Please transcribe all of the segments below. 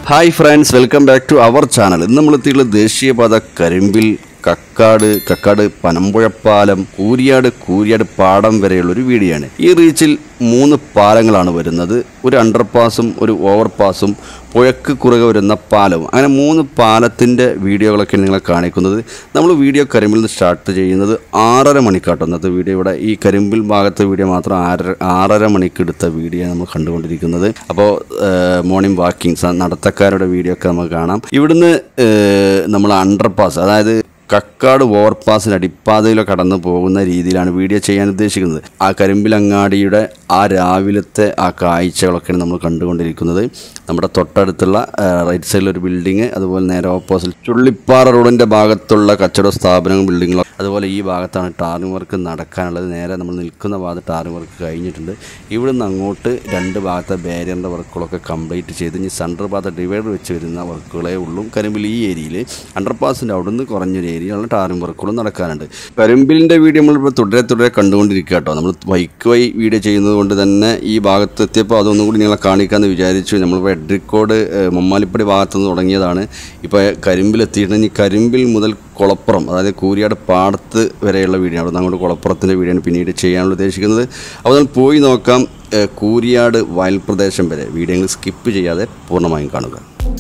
hi friends welcome back to our channel ഇന്ന് നമ്മൾ എത്തിയിട്ടുള്ള ദേശീയപാത കരിമ്പിൽ കക്കാട് കക്കാട് പനമ്പുഴപ്പാലം കൂരിയാട് കൂരിയാട് പാടം വരെയുള്ള ഒരു വീഡിയോ ആണ് ഈ റീച്ചിൽ മൂന്ന് പാലങ്ങളാണ് വരുന്നത് ഒരു അണ്ടർപാസും ഒരു ഓവർപാസും പുഴക്ക് കുറുകെ വരുന്ന പാലവും അങ്ങനെ മൂന്ന് പാലത്തിൻ്റെ വീഡിയോകളൊക്കെ നിങ്ങളെ കാണിക്കുന്നത് നമ്മൾ വീഡിയോ കരിമ്പിൽ നിന്ന് സ്റ്റാർട്ട് ചെയ്യുന്നത് ആറര മണിക്കാട്ടോ ഇന്നത്തെ വീഡിയോ ഇവിടെ ഈ കരിമ്പിൽ ഭാഗത്തെ വീഡിയോ മാത്രം ആറര ആറര മണിക്ക് എടുത്ത വീഡിയോ നമ്മൾ കണ്ടുകൊണ്ടിരിക്കുന്നത് അപ്പോൾ മോർണിംഗ് വാക്കിംഗ് നടത്തക്കാരുടെ വീഡിയോ ഒക്കെ നമുക്ക് കാണാം ഇവിടുന്ന് ഏഹ്, നമ്മൾ അണ്ടർപാസ് അതായത് കക്കാട് ഓവർപാസിന് അടിപ്പാതയിലോ കടന്നു പോകുന്ന രീതിയിലാണ് വീഡിയോ ചെയ്യാൻ ഉദ്ദേശിക്കുന്നത് ആ കരിമ്പിലങ്ങാടിയുടെ ആ രാവിലത്തെ ആ കാഴ്ചകളൊക്കെയാണ് നമ്മൾ കണ്ടുകൊണ്ടിരിക്കുന്നത് നമ്മുടെ തൊട്ടടുത്തുള്ള ആ, റൈറ്റ് സൈഡിൽ ഒരു ബിൽഡിങ് അതുപോലെ നേരെ ഓപ്പോസിറ്റ് ചുള്ളിപ്പാറ റോഡിൻ്റെ ഭാഗത്തുള്ള കച്ചവട സ്ഥാപനങ്ങളും ബിൽഡിങ്ങുകളും അതുപോലെ ഈ ഭാഗത്താണ് ടാറിംഗ് വർക്ക് നടക്കാനുള്ളത് നേരെ നമ്മൾ നിൽക്കുന്ന ഭാഗത്ത് ടാറിംഗ് വർക്ക് കഴിഞ്ഞിട്ടുണ്ട് ഇവിടുന്ന് അങ്ങോട്ട് രണ്ട് ഭാഗത്തെ ബാരിയറിൻ്റെ വർക്കുകളൊക്കെ കംപ്ലീറ്റ് ചെയ്ത് ഇനി സെൻട്രൽ ഭാഗത്തെ ഡിവൈഡർ വെച്ച് വരുന്ന വർക്കുകളേ ഉള്ളൂ കരിമ്പിൽ ഈ ഏരിയയിൽ അണ്ടർപാസിൻ്റെ അവിടുന്ന് കുറഞ്ഞൊരു ഏരിയയിലുള്ള ടാറിംഗ് വർക്കുകളും നടക്കാനുണ്ട് കരിമ്പിലിൻ്റെ വീഡിയോ നമ്മളിപ്പോൾ തുടരെ തുടരെ കണ്ടുകൊണ്ടിരിക്കുക കേട്ടോ നമ്മൾ ബൈക്ക് വഴി വീഡിയോ ചെയ്യുന്നത് കൊണ്ട് തന്നെ ഈ ഭാഗത്ത് എത്തിയപ്പോൾ അതൊന്നും കൂടി നിങ്ങളെ കാണിക്കാമെന്ന് വിചാരിച്ചു നമ്മളിപ്പോൾ എഡ്രിക്കോട് ഏഹ്, മമ്മാലിപ്പടി ഭാഗത്തു നിന്ന് തുടങ്ങിയതാണ് ഇപ്പോൾ കരിമ്പിൽ എത്തിയിട്ട് ഇനി കരിമ്പിൽ മുതൽ കുളപ്പുറം അതായത് കൂരിയാട് പാടത്ത് വരെയുള്ള വീഡിയോ അവിടെ നിന്ന് അങ്ങോട്ട് കുളപ്പുറത്തിൻ്റെ വീഡിയോ ആണ് പിന്നീട് ചെയ്യാനുള്ള ഉദ്ദേശിക്കുന്നത് അപ്പോൾ നമ്മൾ പോയി നോക്കാം ഏഹ്, കൂരിയാട് വയൽ പ്രദേശം വരെ വീഡിയോകൾ സ്കിപ്പ് ചെയ്യാതെ പൂർണ്ണമായും കാണുക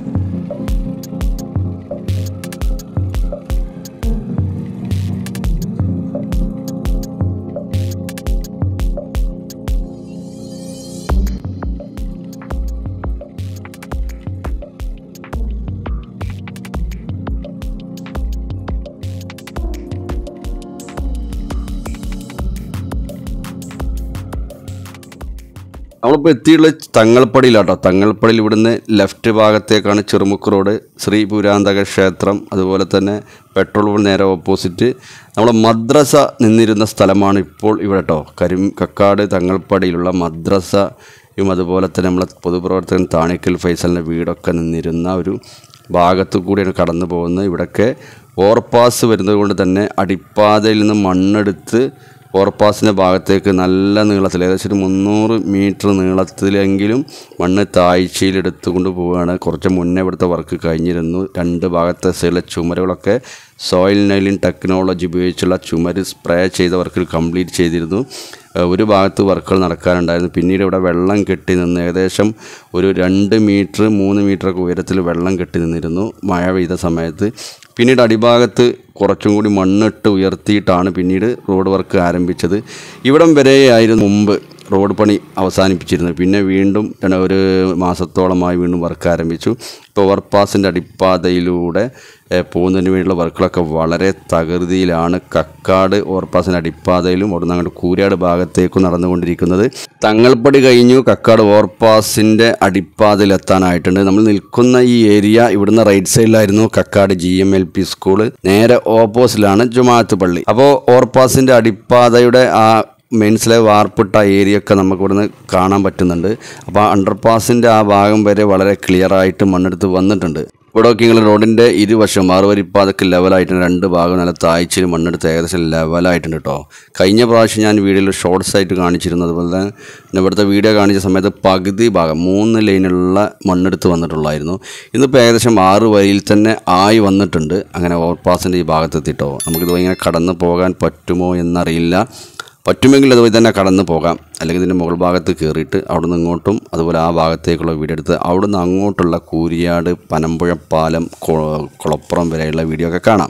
നമ്മളിപ്പോൾ എത്തിയുള്ള തങ്ങൾപ്പടിയിലാട്ടോ തങ്ങൾപ്പടിയിൽ ഇവിടുന്ന് ലെഫ്റ്റ് ഭാഗത്തേക്കാണ് ചെറുമുക്ക് റോഡ് ശ്രീ പുരാന്തക ക്ഷേത്രം അതുപോലെ തന്നെ പെട്രോൾ പമ്പ് നേരെ ഓപ്പോസിറ്റ് നമ്മുടെ മദ്രസ നിന്നിരുന്ന സ്ഥലമാണ് ഇപ്പോൾ ഇവിടെ കേട്ടോ കരിം കക്കാട് തങ്ങൾപ്പടിയിലുള്ള മദ്രസയും അതുപോലെ തന്നെ നമ്മളെ പൊതുപ്രവർത്തകൻ താണിക്കൽ ഫൈസലിൻ്റെ വീടൊക്കെ നിന്നിരുന്ന ഒരു ഭാഗത്തു കൂടിയാണ് കടന്നു പോകുന്നത് ഇവിടൊക്കെ ഓവർപാസ് വരുന്നത് കൊണ്ട് തന്നെ അടിപ്പാതയിൽ നിന്ന് മണ്ണെടുത്ത് ഓവർപാസിൻ്റെ ഭാഗത്തേക്ക് നല്ല നീളത്തിൽ ഏകദേശം ഒരു മുന്നൂറ് മീറ്റർ നീളത്തിലെങ്കിലും മണ്ണ് താഴ്ചയിൽ എടുത്തുകൊണ്ട് പോവുകയാണ് കുറച്ച് മുന്നേ ഇവിടുത്തെ വർക്ക് കഴിഞ്ഞിരുന്നു രണ്ട് ഭാഗത്തെ സൈഡിലെ ചുമരുകളൊക്കെ സോയിൽ നൈലിൻ ടെക്നോളജി ഉപയോഗിച്ചുള്ള ചുമര് സ്പ്രേ ചെയ്ത വർക്കിൽ കംപ്ലീറ്റ് ചെയ്തിരുന്നു ഏഹ് ഒരു ഭാഗത്ത് വർക്കുകൾ നടക്കാനുണ്ടായിരുന്നു പിന്നീട് ഇവിടെ വെള്ളം കെട്ടി നിന്ന് ഏകദേശം ഒരു രണ്ട് മീറ്റർ മൂന്ന് മീറ്ററൊക്കെ ഉയരത്തിൽ വെള്ളം കെട്ടി നിന്നിരുന്നു മഴ പെയ്ത സമയത്ത് പിന്നീട് അടിഭാഗത്ത് കുറച്ചും കൂടി മണ്ണിട്ട് ഉയർത്തിയിട്ടാണ് പിന്നീട് റോഡ് വർക്ക് ആരംഭിച്ചത് ഇവിടം വരെയായിരുന്നു മുമ്പ് റോഡ് പണി അവസാനിപ്പിച്ചിരുന്നത് പിന്നെ വീണ്ടും രണ്ട് ഒരു മാസത്തോളമായി വീണ്ടും വർക്ക് ആരംഭിച്ചു ഇപ്പോൾ ഓവർപാസിൻ്റെ അടിപ്പാതയിലൂടെ ഏഹ്, പോകുന്നതിന് വേണ്ടിയുള്ള വർക്കുകളൊക്കെ വളരെ തകൃതിയിലാണ് കക്കാട് ഓവർപാസിൻ്റെ അടിപ്പാതയിലും അവിടെ നിന്ന് അങ്ങോട്ട് കൂരാട് ഭാഗത്തേക്കും നടന്നുകൊണ്ടിരിക്കുന്നത് തങ്ങൾപ്പടി കഴിഞ്ഞു കക്കാട് ഓവർപാസിൻ്റെ അടിപ്പാതയിൽ എത്താനായിട്ടുണ്ട് നമ്മൾ നിൽക്കുന്ന ഈ ഏരിയ ഇവിടുന്ന് റൈറ്റ് സൈഡിലായിരുന്നു Kakkad G M L P school നേരെ ഓപ്പോസിറ്റിലാണ് ജുമാഅത്ത് പള്ളി അപ്പോൾ ഓവർപാസിൻ്റെ അടിപ്പാതയുടെ ആ മെയിൻസിലെ വാർപ്പിട്ട ഏരിയ ഒക്കെ നമുക്ക് ഇവിടുന്ന് കാണാൻ പറ്റുന്നുണ്ട് അപ്പോൾ ആ അണ്ടർപാസിൻ്റെ ആ ഭാഗം വരെ വളരെ ക്ലിയർ ആയിട്ട് മണ്ണെടുത്ത് വന്നിട്ടുണ്ട് ഇവിടെ ഒക്കെ നിങ്ങൾ റോഡിൻ്റെ ഇരുവശം ആറുവരിപ്പാതൊക്കെ ലെവലായിട്ടുണ്ട് രണ്ട് ഭാഗം നല്ല താഴ്ചയിൽ മണ്ണെടുത്ത് ഏകദേശം ലെവലായിട്ടുണ്ട് കേട്ടോ കഴിഞ്ഞ പ്രാവശ്യം ഞാൻ വീഡിയോയിൽ ഷോർട്സ് ആയിട്ട് കാണിച്ചിരുന്നു അതുപോലെ തന്നെ ഇവിടുത്തെ വീഡിയോ കാണിച്ച സമയത്ത് പകുതി ഭാഗം മൂന്ന് ലൈനിലുള്ള മണ്ണെടുത്ത് വന്നിട്ടുള്ളായിരുന്നു ഇന്നിപ്പോൾ ഏകദേശം ആറ് വരിയിൽ തന്നെ ആയി വന്നിട്ടുണ്ട് അങ്ങനെ ഓവർപാസിൻ്റെ ഈ ഭാഗത്തെത്തിട്ടോ നമുക്കിത് ഇങ്ങനെ കടന്നു പോകാൻ പറ്റുമോ എന്നറിയില്ല പറ്റുമെങ്കിൽ അതുവഴി തന്നെ കടന്നു പോകാം അല്ലെങ്കിൽ ഇതിൻ്റെ മുകൾ ഭാഗത്ത് കയറിയിട്ട് അവിടെ നിന്ന് ഇങ്ങോട്ടും അതുപോലെ ആ ഭാഗത്തേക്കുള്ള വീഡിയോ എടുത്ത് അവിടെ നിന്ന് അങ്ങോട്ടുള്ള കൂരിയാട് പനമ്പുഴ പാലം കൊ- കുളപ്പുറം വരെയുള്ള വീഡിയോ ഒക്കെ കാണാം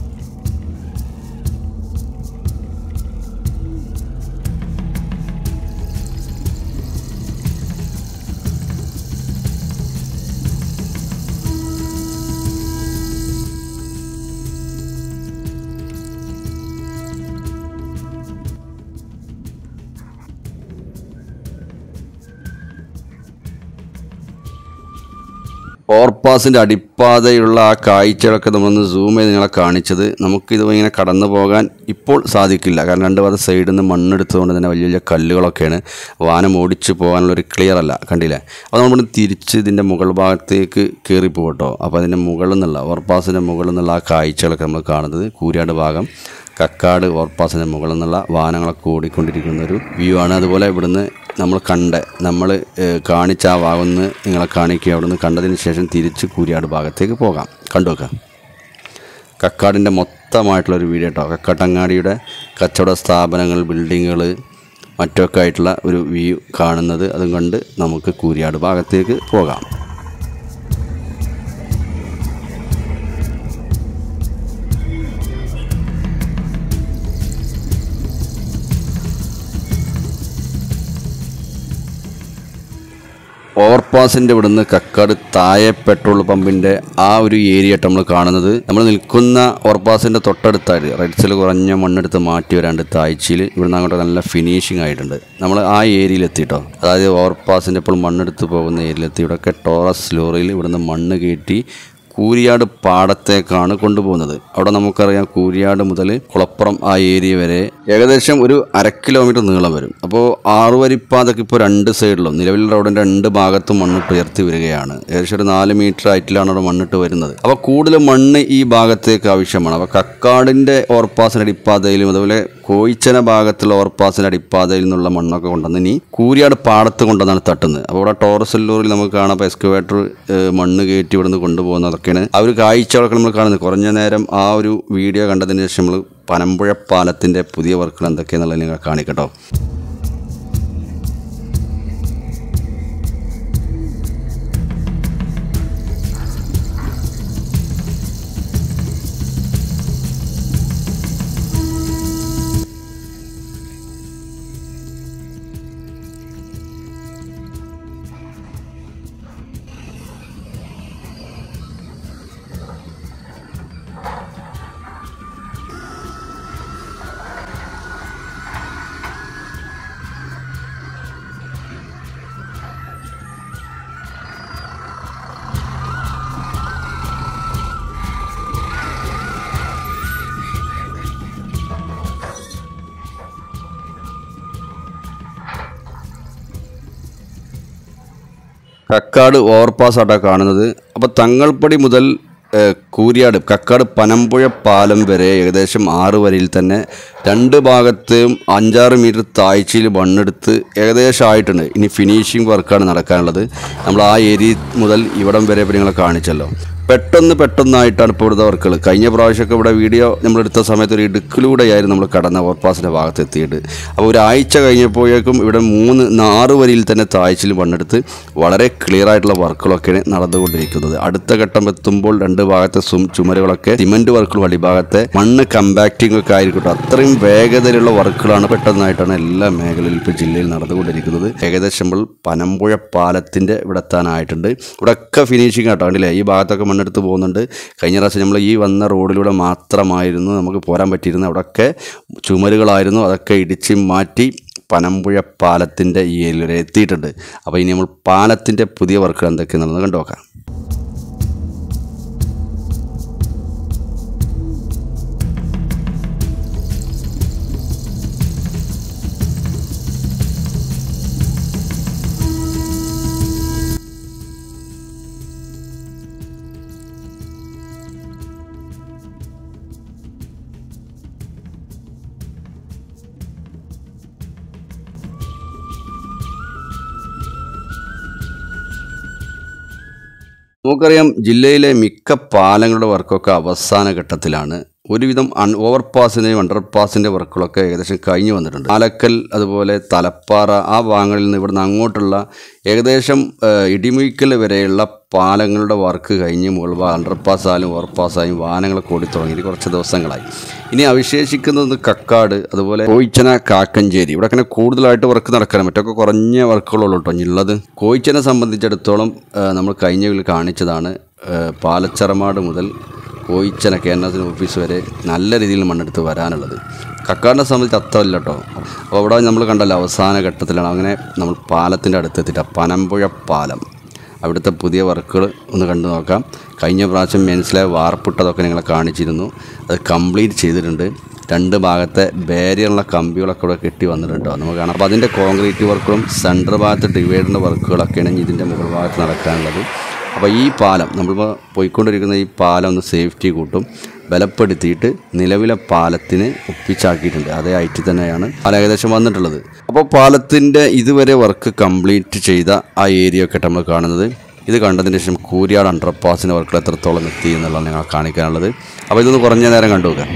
ഓവർപാസിൻ്റെ അടിപ്പാതയുള്ള ആ കാഴ്ചകളൊക്കെ നമ്മളൊന്ന് സൂം ചെയ്ത് നിങ്ങളെ കാണിച്ചത് നമുക്കിത് ഇങ്ങനെ കടന്നു പോകാൻ ഇപ്പോൾ സാധിക്കില്ല കാരണം രണ്ട് ഭാഗത്ത് സൈഡിൽ നിന്ന് മണ്ണെടുത്തുകൊണ്ട് തന്നെ വലിയ വലിയ കല്ലുകളൊക്കെയാണ് വാഹനം ഓടിച്ച് പോകാനുള്ള ഒരു ക്ലിയർ അല്ല കണ്ടില്ലേ അപ്പോൾ നമ്മൾ തിരിച്ച് ഇതിൻ്റെ മുകൾ ഭാഗത്തേക്ക് കയറി പോകട്ടോ അപ്പോൾ അതിൻ്റെ മുകളിൽ നിന്നുള്ള ഓവർപാസിൻ്റെ മുകളിൽ നിന്നുള്ള ആ കാഴ്ചകളൊക്കെ നമ്മൾ കാണുന്നത് കൂരിയാട് ഭാഗം കക്കാട് ഓവർപാസിൻ്റെ മുകളിൽ നിന്നുള്ള വാഹനങ്ങളൊക്കെ ഓടിക്കൊണ്ടിരിക്കുന്ന ഒരു വ്യൂ ആണ് അതുപോലെ ഇവിടുന്ന് നമ്മൾ കണ്ട നമ്മൾ കാണിച്ച ആ ഭാഗം ഒന്ന് നിങ്ങളെ കാണിക്കുക അവിടെ നിന്ന് കണ്ടതിന് ശേഷം തിരിച്ച് കൂരിയാട് ഭാഗത്തേക്ക് പോകാം കണ്ടു വെക്കാം കക്കാടിൻ്റെ മൊത്തമായിട്ടുള്ളൊരു വീഡിയോ കേട്ടോ കക്കാട്ടങ്ങാടിയുടെ കച്ചവട സ്ഥാപനങ്ങൾ ബിൽഡിങ്ങുകൾ മറ്റൊക്കെ ആയിട്ടുള്ള ഒരു വ്യൂ കാണുന്നത് അതും കണ്ട് നമുക്ക് കൂരിയാട് ഭാഗത്തേക്ക് പോകാം ഓവർപാസിൻ്റെ ഇവിടുന്ന് കക്കാട് താഴെ പെട്രോൾ പമ്പിൻ്റെ ആ ഒരു ഏരിയ ആയിട്ട് നമ്മൾ കാണുന്നത് നമ്മൾ നിൽക്കുന്ന ഓവർപാസിൻ്റെ തൊട്ടടുത്തായിട്ട് റൈറ്റ് സൈഡിൽ കുറഞ്ഞ മണ്ണെടുത്ത് മാറ്റി വരാണ്ട് താഴ്ചയിൽ ഇവിടുന്ന് അങ്ങോട്ട് നല്ല ഫിനിഷിംഗ് ആയിട്ടുണ്ട് നമ്മൾ ആ ഏരിയയിൽ എത്തിട്ടോ അതായത് ഓവർപാസിൻ്റെ ഇപ്പോൾ മണ്ണെടുത്ത് പോകുന്ന ഏരിയയിലെത്തി ഇവിടെയൊക്കെ ടോറസ് ലോറിയിൽ ഇവിടുന്ന് മണ്ണ് കയറ്റി കൂരിയാട് പാടത്തേക്കാണ് കൊണ്ടുപോകുന്നത് അവിടെ നമുക്കറിയാം കൂരിയാട് മുതൽ കുളപ്പുറം ആ ഏരിയ വരെ ഏകദേശം ഒരു അര കിലോമീറ്റർ നീളം വരും അപ്പോൾ ആറുവരിപ്പാതൊക്കെ ഇപ്പോൾ രണ്ട് സൈഡിലും നിലവിൽ റോഡിൻ്റെ രണ്ട് ഭാഗത്തും മണ്ണിട്ട് ഉയർത്തി വരികയാണ് ഏകദേശം ഒരു നാല് മീറ്റർ ഹൈറ്റിലാണ് അവിടെ മണ്ണിട്ട് വരുന്നത് അപ്പോൾ കൂടുതൽ മണ്ണ് ഈ ഭാഗത്തേക്ക് ആവശ്യമാണ് അപ്പോൾ കക്കാടിൻ്റെ ഓർപ്പാസിൻ്റെ അടിപ്പാതയിലും അതുപോലെ കോയിച്ചന ഭാഗത്തുള്ള ഓവർപാസിൻ്റെ അടിപ്പാതയിൽ നിന്നുള്ള മണ്ണൊക്കെ കൊണ്ടുവന്ന് ഇനി കൂരിയാട് പാടത്ത് കൊണ്ടുവന്നാണ് തട്ടുന്നത് അപ്പോൾ ഇവിടെ ടോറസ് ലോറിൽ നമുക്ക് കാണാം അപ്പോൾ എക്സ്കവേറ്റർ മണ്ണ് കയറ്റി ഇവിടുന്ന് കൊണ്ടുപോകുന്നത് അതൊക്കെയാണ് ആ ഒരു കാഴ്ചകളൊക്കെ നമ്മൾ കാണുന്നത് കുറഞ്ഞ നേരം ആ ഒരു വീഡിയോ കണ്ടതിന് ശേഷം നമ്മൾ പനമ്പുഴ പാലത്തിൻ്റെ പുതിയ വർക്കുകൾ എന്തൊക്കെയാണെന്നുള്ളത് നിങ്ങൾ കാണിക്കട്ടോ കക്കാട് ഓവർപാസ് ആട്ടാ കാണുന്നത് അപ്പോൾ തങ്ങൾപ്പടി മുതൽ ഏഹ്, കൂരിയാട് കക്കാട് പനമ്പുഴ പാലം വരെ ഏകദേശം ആറ് വരിയിൽ തന്നെ രണ്ട് ഭാഗത്തും അഞ്ചാറ് മീറ്റർ താഴ്ചയിൽ മണ്ണെടുത്ത് ഏകദേശം ആയിട്ടുണ്ട് ഇനി ഫിനിഷിംഗ് വർക്കാണ് നടക്കാനുള്ളത് നമ്മൾ ആ ഏരിയ മുതൽ ഇവിടം വരെ ഇപ്പോൾ നിങ്ങളെ കാണിച്ചല്ലോ പെട്ടെന്ന് പെട്ടെന്നായിട്ടാണ് ഇപ്പോൾ ഇവിടുത്തെ വർക്കുകൾ കഴിഞ്ഞ പ്രാവശ്യമൊക്കെ ഇവിടെ വീഡിയോ നമ്മൾ എടുത്ത സമയത്ത് ഒരു ഇടുക്കിലൂടെയായിരുന്നു നമ്മൾ കടന്ന ഓവർപാസിൻ്റെ ഭാഗത്ത് എത്തിയിട്ട് അപ്പോൾ ഒരാഴ്ച കഴിഞ്ഞപ്പോഴേക്കും ഇവിടെ മൂന്ന് നാറ് വരിയിൽ തന്നെ താഴ്ചയിൽ മണ്ണെടുത്ത് വളരെ ക്ലിയർ ആയിട്ടുള്ള വർക്കുകളൊക്കെയാണ് നടന്നുകൊണ്ടിരിക്കുന്നത് അടുത്ത ഘട്ടം എത്തുമ്പോൾ രണ്ട് ഭാഗത്തെ സും ചുമരുകളൊക്കെ സിമൻറ്റ് വർക്കുകൾ അടിഭാഗത്തെ മണ്ണ് കമ്പാക്റ്റിംഗ് ഒക്കെ ആയിരിക്കട്ടെ അത്രയും വേഗതയിലുള്ള വർക്കുകളാണ് പെട്ടെന്നായിട്ടാണ് എല്ലാ മേഖലയിലും ഇപ്പോൾ ജില്ലയിൽ നടന്നുകൊണ്ടിരിക്കുന്നത് ഏകദേശം നമ്മൾ പനമ്പുഴ പാലത്തിൻ്റെ ഇവിടെ എത്താനായിട്ടുണ്ട് ഇവിടെയൊക്കെ ഫിനിഷിംഗ് ആട്ടോ കണ്ടില്ലേ ഈ ഭാഗത്തൊക്കെ മണ്ണെടുത്ത് പോകുന്നുണ്ട് കഴിഞ്ഞ പ്രാവശ്യം നമ്മൾ ഈ വന്ന റോഡിലൂടെ മാത്രമായിരുന്നു നമുക്ക് പോരാൻ പറ്റിയിരുന്നത് അവിടെയൊക്കെ ചുമരുകളായിരുന്നു അതൊക്കെ ഇടിച്ച് മാറ്റി പനമ്പുഴ പാലത്തിൻ്റെ ഈ ഏരിയയിൽ വരെ എത്തിയിട്ടുണ്ട് അപ്പോൾ ഇനി നമ്മൾ പാലത്തിൻ്റെ പുതിയ വർക്കുകൾ എന്തൊക്കെയാണെന്ന് കണ്ടു നോക്കാം നമുക്കറിയാം ജില്ലയിലെ മിക്ക പാലങ്ങളുടെ വർക്കൊക്കെ അവസാന ഘട്ടത്തിലാണ് ഒരുവിധം അൺ ഓവർപാസിൻ്റെയും അണ്ടർപാസിൻ്റെ വർക്കുകളൊക്കെ ഏകദേശം കഴിഞ്ഞു വന്നിട്ടുണ്ട് ആലക്കൽ അതുപോലെ തലപ്പാറ ആ ഭാഗങ്ങളിൽ നിന്ന് ഇവിടുന്ന് അങ്ങോട്ടുള്ള ഏകദേശം ഏഹ്, ഇടിമുയിക്കൽ വരെയുള്ള പാലങ്ങളുടെ വർക്ക് കഴിഞ്ഞ് മുകൾ അണ്ടർപാസ് ആയാലും ഓവർപാസ്സായും വാഹനങ്ങളൊക്കെ ഓടി തുടങ്ങി കുറച്ച് ദിവസങ്ങളായി ഇനി അവശേഷിക്കുന്നത് കക്കാട് അതുപോലെ കോയിച്ചന കാക്കഞ്ചേരി ഇവിടെ അങ്ങനെ കൂടുതലായിട്ട് വർക്ക് നടക്കണം മറ്റൊക്കെ കുറഞ്ഞ വർക്കുകളുള്ളൂ കേട്ടോ ഉള്ളത് കോയിച്ചനെ സംബന്ധിച്ചിടത്തോളം ഏഹ്, നമ്മൾ കഴിഞ്ഞ വീട്ടിൽ കാണിച്ചതാണ് ഏഹ്, പാലച്ചറമാട് മുതൽ കോയിച്ചന കെ എൻ എസിന് ഓഫീസ് വരെ നല്ല രീതിയിൽ മണ്ണെടുത്ത് വരാനുള്ളത് കക്കാടിനെ സംബന്ധിച്ച് അത്ര ഇല്ല കേട്ടോ അപ്പോൾ അവിടെ നമ്മൾ കണ്ടല്ലോ അവസാന ഘട്ടത്തിലാണ് അങ്ങനെ നമ്മൾ പാലത്തിൻ്റെ അടുത്തെത്തിയിട്ട് പനമ്പുഴ പാലം അവിടുത്തെ പുതിയ വർക്കുകൾ ഒന്ന് കണ്ടു നോക്കാം കഴിഞ്ഞ പ്രാവശ്യം മനസ്സിലായ വാർപ്പിട്ടതൊക്കെ നിങ്ങളെ കാണിച്ചിരുന്നു അത് കംപ്ലീറ്റ് ചെയ്തിട്ടുണ്ട് രണ്ട് ഭാഗത്തെ ബാരിയറുള്ള കമ്പികളൊക്കെ ഇവിടെ കെട്ടി വന്നിട്ടുണ്ട് കേട്ടോ നമുക്ക് കാണാം അപ്പോൾ അതിൻ്റെ കോൺക്രീറ്റ് വർക്കുകളും സെൻറ്റർ ഭാഗത്ത് ഡിവൈഡറിൻ്റെ വർക്കുകളൊക്കെയാണ് ഇനി ഇതിൻ്റെ മുകൾ ഭാഗത്ത് നടക്കാനുള്ളത് അപ്പോൾ ഈ പാലം നമ്മളിപ്പോൾ പോയിക്കൊണ്ടിരിക്കുന്ന ഈ പാലം ഒന്ന് സേഫ്റ്റി കൂട്ടും ബലപ്പെടുത്തിയിട്ട് നിലവിലെ പാലത്തിന് ഒപ്പിച്ചാക്കിയിട്ടുണ്ട് അതേ ഐറ്റി തന്നെയാണ് പാലം ഏകദേശം വന്നിട്ടുള്ളത് അപ്പോൾ പാലത്തിൻ്റെ ഇതുവരെ വർക്ക് കംപ്ലീറ്റ് ചെയ്ത ആ ഏരിയ ഒക്കെ നമ്മൾ കാണുന്നത് ഇത് കണ്ടതിന് ശേഷം കൂരിയാട് അണ്ടർപാസിൻ്റെ വർക്കുകൾ എത്രത്തോളം എത്തി എന്നുള്ളതാണ് ഞങ്ങൾ കാണിക്കാനുള്ളത് അപ്പോൾ ഇതൊന്ന് കുറഞ്ഞ നേരം കണ്ടു നോക്കാം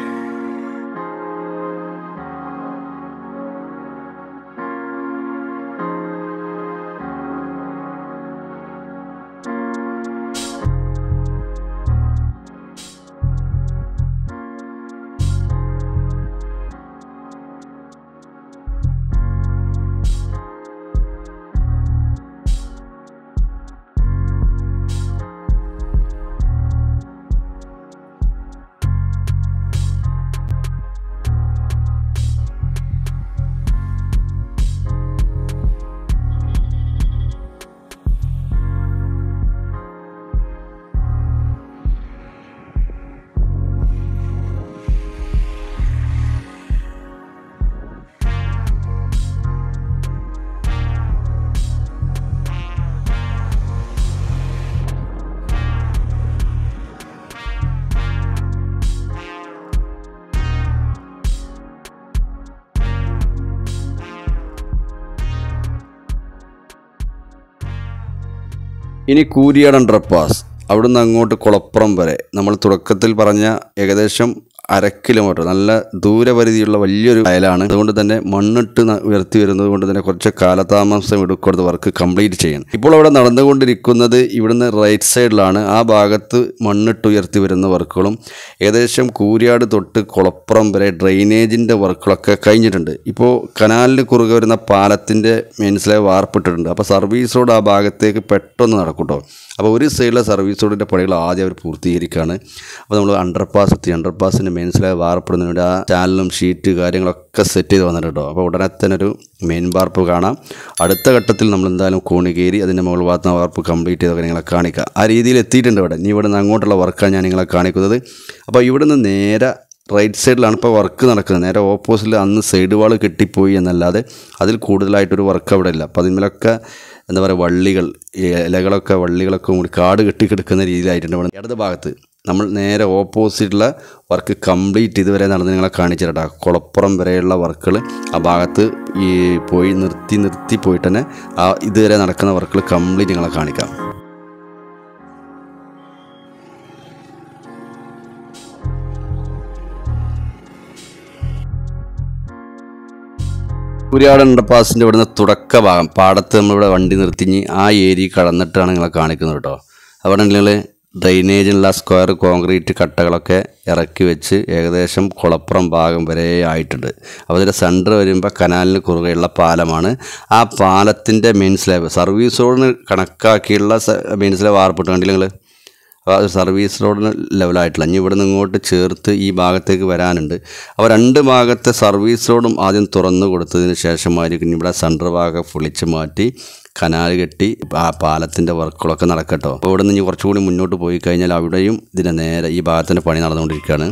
ഇനി കൂരിയാട് അണ്ടർപാസ് അവിടുന്ന് അങ്ങോട്ട് കുളപ്പുറം വരെ നമ്മൾ തുടക്കത്തിൽ പറഞ്ഞ ഏകദേശം അര കിലോമീറ്റർ നല്ല ദൂരപരിധിയുള്ള വലിയൊരു വയലാണ് അതുകൊണ്ട് തന്നെ മണ്ണിട്ട് ന- ഉയർത്തി വരുന്നത് കൊണ്ട് തന്നെ കുറച്ച് കാലതാമസം എടുക്കുന്നത് വർക്ക് കംപ്ലീറ്റ് ചെയ്യണം ഇപ്പോൾ അവിടെ നടന്നുകൊണ്ടിരിക്കുന്നത് ഇവിടുന്ന് റൈറ്റ് സൈഡിലാണ് ആ ഭാഗത്ത് മണ്ണിട്ട് ഉയർത്തി വരുന്ന വർക്കുകളും ഏകദേശം കൂരിയാട് തൊട്ട് കുളപ്പുറം വരെ ഡ്രെയിനേജിൻ്റെ വർക്കുകളൊക്കെ കഴിഞ്ഞിട്ടുണ്ട് ഇപ്പോൾ കനാലിന് കുറുകെ വരുന്ന പാലത്തിൻ്റെ മെയിൻസിലെ വാർപ്പിട്ടിട്ടുണ്ട് അപ്പോൾ സർവീസ് റോഡ് ആ ഭാഗത്തേക്ക് പെട്ടെന്ന് നടക്കും കേട്ടോ അപ്പോൾ ഒരു സൈഡിലെ സർവീസ് റോഡിൻ്റെ പണികൾ ആദ്യം അവർ പൂർത്തീകരിക്കുകയാണ് അപ്പോൾ നമ്മൾ അണ്ടർപാസ് എത്തി അണ്ടർപാസിൻ്റെ മെയിൻസിലായി വാർപ്പെടുന്നതിന് വേണ്ടി ആ ചാനലും ഷീറ്റ് കാര്യങ്ങളൊക്കെ സെറ്റ് ചെയ്ത് വന്നിട്ടുണ്ട് കേട്ടോ അപ്പോൾ ഉടനെ തന്നെ ഒരു മെയിൻ വാർപ്പ് കാണാം അടുത്ത ഘട്ടത്തിൽ നമ്മൾ എന്തായാലും കോണികേരി അതിൻ്റെ മുകൾ ഭാഗത്ത് വാർപ്പ് കംപ്ലീറ്റ് ചെയ്തൊക്കെ നിങ്ങളെ കാണിക്കാം ആ രീതിയിൽ എത്തിയിട്ടുണ്ട് ഇവിടെ ഇനി ഇവിടെ നിന്ന് അങ്ങോട്ടുള്ള വർക്കാണ് ഞാൻ നിങ്ങളെ കാണിക്കുന്നത് അപ്പോൾ ഇവിടുന്ന് നേരെ റൈറ്റ് സൈഡിലാണ് ഇപ്പോൾ വർക്ക് നടക്കുന്നത് നേരെ ഓപ്പോസിറ്റിൽ അന്ന് സൈഡ് വാൾ കെട്ടിപ്പോയി എന്നല്ലാതെ അതിൽ കൂടുതലായിട്ടൊരു വർക്ക് അവിടെ ഇല്ല അപ്പോൾ അതിന്മേലൊക്കെ എന്താ പറയുക വള്ളികൾ ഈ ഇലകളൊക്കെ വള്ളികളൊക്കെ കൂടി കാട് കെട്ടിക്കിടക്കുന്ന രീതിയിലായിട്ടുണ്ട് ഇവിടെ ഇടത് ഭാഗത്ത് നമ്മൾ നേരെ ഓപ്പോസിറ്റുള്ള വർക്ക് കംപ്ലീറ്റ് ഇതുവരെ നടന്ന് നിങ്ങളെ കാണിച്ചു തരട്ടാ കുളപ്പുറം വരെയുള്ള വർക്കുകൾ ആ ഭാഗത്ത് ഈ പോയി നിർത്തി നിർത്തി പോയിട്ട് തന്നെ ആ ഇതുവരെ നടക്കുന്ന വർക്കുകൾ കംപ്ലീറ്റ് നിങ്ങളെ കാണിക്കാം കുരിയാട് അണ്ടർപാസിൻ്റെ ഇവിടുന്ന് തുടക്ക ഭാഗം പാടത്ത് നമ്മളിവിടെ വണ്ടി നിർത്തിഞ്ഞ് ആ ഏരിയ കടന്നിട്ടാണ് നിങ്ങളെ കാണിക്കുന്നത് കേട്ടോ അവിടെ നിങ്ങൾ ഡ്രെയിനേജിനുള്ള സ്ക്വയർ കോൺക്രീറ്റ് കട്ടകളൊക്കെ ഇറക്കി വെച്ച് ഏകദേശം കുളപ്പുറം ഭാഗം വരെ ആയിട്ടുണ്ട് അപ്പോൾ ഇതിൻ്റെ സെൻറ്റർ വരുമ്പോൾ കനാലിന് കുറുകെയുള്ള പാലമാണ് ആ പാലത്തിൻ്റെ മെയിൻ സ്ലാബ് സർവീസ് റോഡിന് കണക്കാക്കിയുള്ള മെയിൻ സ്ലാബ് വാർപ്പിട്ട് കണ്ടില്ല നിങ്ങൾ അപ്പോൾ അത് സർവീസ് റോഡിന് ലെവലായിട്ടില്ല ഇനി ഇവിടെ നിന്ന് ഇങ്ങോട്ട് ചേർത്ത് ഈ ഭാഗത്തേക്ക് വരാനുണ്ട് അപ്പോൾ രണ്ട് ഭാഗത്തെ സർവീസ് റോഡും ആദ്യം തുറന്നു കൊടുത്തതിന് ശേഷമായിരിക്കും ഇനി ഇവിടെ സെൻറ്റർ ഭാഗം പൊളിച്ച് മാറ്റി കനാൽ കെട്ടി ആ പാലത്തിൻ്റെ വർക്കുകളൊക്കെ നടക്കട്ടോ അപ്പോൾ ഇവിടെ നിന്ന് ഇനി കുറച്ചുകൂടി മുന്നോട്ട് പോയി കഴിഞ്ഞാൽ അവിടെയും ഇതിൻ്റെ നേരെ ഈ ഭാഗത്തിൻ്റെ പണി നടന്നുകൊണ്ടിരിക്കുകയാണ്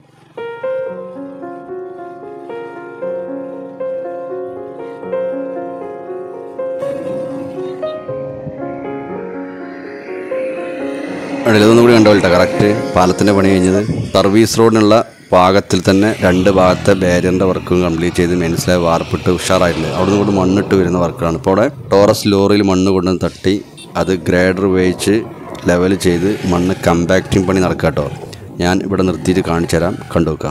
ഇടയിൽ ഇതൊന്നും കൂടി കണ്ടോട്ടെ കറക്റ്റ് പാലത്തിൻ്റെ പണി കഴിഞ്ഞത് സർവീസ് റോഡിനുള്ള പാകത്തിൽ തന്നെ രണ്ട് ഭാഗത്തെ ബാരിയറിൻ്റെ വർക്കും കംപ്ലീറ്റ് ചെയ്ത് മനസ്സിലായി വാർപ്പിട്ട് ഉഷാറായിട്ടുണ്ട് അവിടെ നിന്ന് കൊണ്ട് മണ്ണിട്ട് വരുന്ന വർക്കാണ് ഇപ്പോൾ അവിടെ ടോറസ് ലോറിയിൽ മണ്ണ് കൊണ്ടുവന്ന് തട്ടി അത് ഗ്രേഡർ ഉപയോഗിച്ച് ലെവൽ ചെയ്ത് മണ്ണ് കമ്പാക്റ്റിംഗ് പണി നടക്കാം കേട്ടോ ഞാൻ ഇവിടെ നിർത്തിയിട്ട് കാണിച്ചു തരാം കണ്ടു വെക്കാം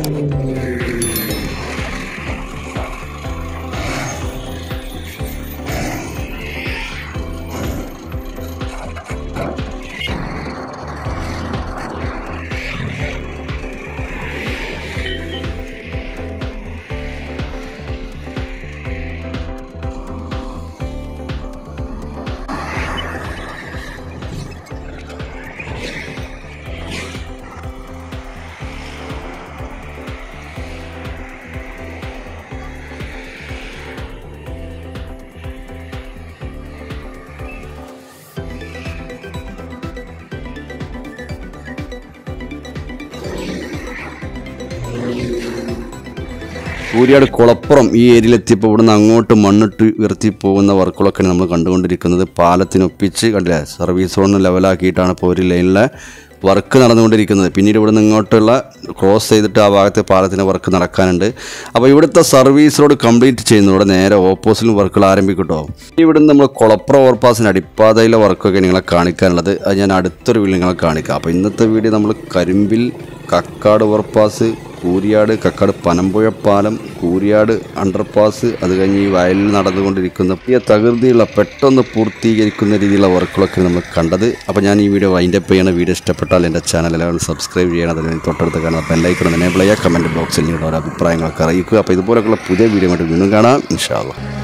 കൂരിയാട് കുളപ്പുറം ഈ ഏരിയയിലെത്തിയപ്പോൾ ഇവിടുന്ന് അങ്ങോട്ട് മണ്ണിട്ട് ഉയർത്തി പോകുന്ന വർക്കുകളൊക്കെയാണ് നമ്മൾ കണ്ടുകൊണ്ടിരിക്കുന്നത് പാലത്തിനൊപ്പിച്ച് കണ്ടില്ലേ സർവീസ് റോഡിന് ലെവലാക്കിയിട്ടാണ് ഇപ്പോൾ ഒരു ലൈനിലെ വർക്ക് നടന്നുകൊണ്ടിരിക്കുന്നത് പിന്നീട് ഇവിടുന്ന് ഇങ്ങോട്ടുള്ള ക്രോസ് ചെയ്തിട്ട് ആ ഭാഗത്തെ പാലത്തിൻ്റെ വർക്ക് നടക്കാനുണ്ട് അപ്പോൾ ഇവിടുത്തെ സർവീസ് റോഡ് കംപ്ലീറ്റ് ചെയ്യുന്നതോടെ നേരെ ഓപ്പോസിറ്റിലും വർക്കുകൾ ആരംഭിക്കും കേട്ടോ ഇവിടുന്ന് നമ്മൾ കുളപ്പുറം ഓവർപാസിന് അടിപ്പാതയിലെ വർക്കൊക്കെ നിങ്ങളെ കാണിക്കാനുള്ളത് അത് ഞാൻ അടുത്തൊരു വീഡിയോ നിങ്ങളെ കാണിക്കാം അപ്പോൾ ഇന്നത്തെ വീഡിയോ നമ്മൾ കരിമ്പിൽ കക്കാട് ഓവർപാസ് കൂരിയാട് കക്കാട് പനമ്പുഴ പാലം കൂരിയാട് അണ്ടർപാസ് അത് കഴിഞ്ഞ് ഈ വയലിൽ നടന്നുകൊണ്ടിരിക്കുന്ന പുതിയ തകൃതിയുള്ള പെട്ടെന്ന് പൂർത്തീകരിക്കുന്ന രീതിയിലുള്ള വർക്കുകളൊക്കെ നമ്മൾ കണ്ടത് അപ്പോൾ ഞാൻ ഈ വീഡിയോ വൈൻഡപ്പ് ചെയ്യണ വീഡിയോ ഇഷ്ടപ്പെട്ടാൽ എൻ്റെ ചാനൽ എല്ലാവരും സബ്സ്ക്രൈബ് ചെയ്യണം അതിന് തൊട്ടടുത്ത് കാണുന്ന ബെല്ലൈക്കണം എനേബിൾ ചെയ്യുക കമൻറ്റ് ബോക്സിൽ നിങ്ങളുടെ ഓരോ അഭിപ്രായങ്ങളൊക്കെ അറിയിക്കുക അപ്പോൾ ഇതുപോലെയുള്ള പുതിയ വീഡിയോ ആയിട്ട് വീണ്ടും കാണാം ഇൻഷാല്ല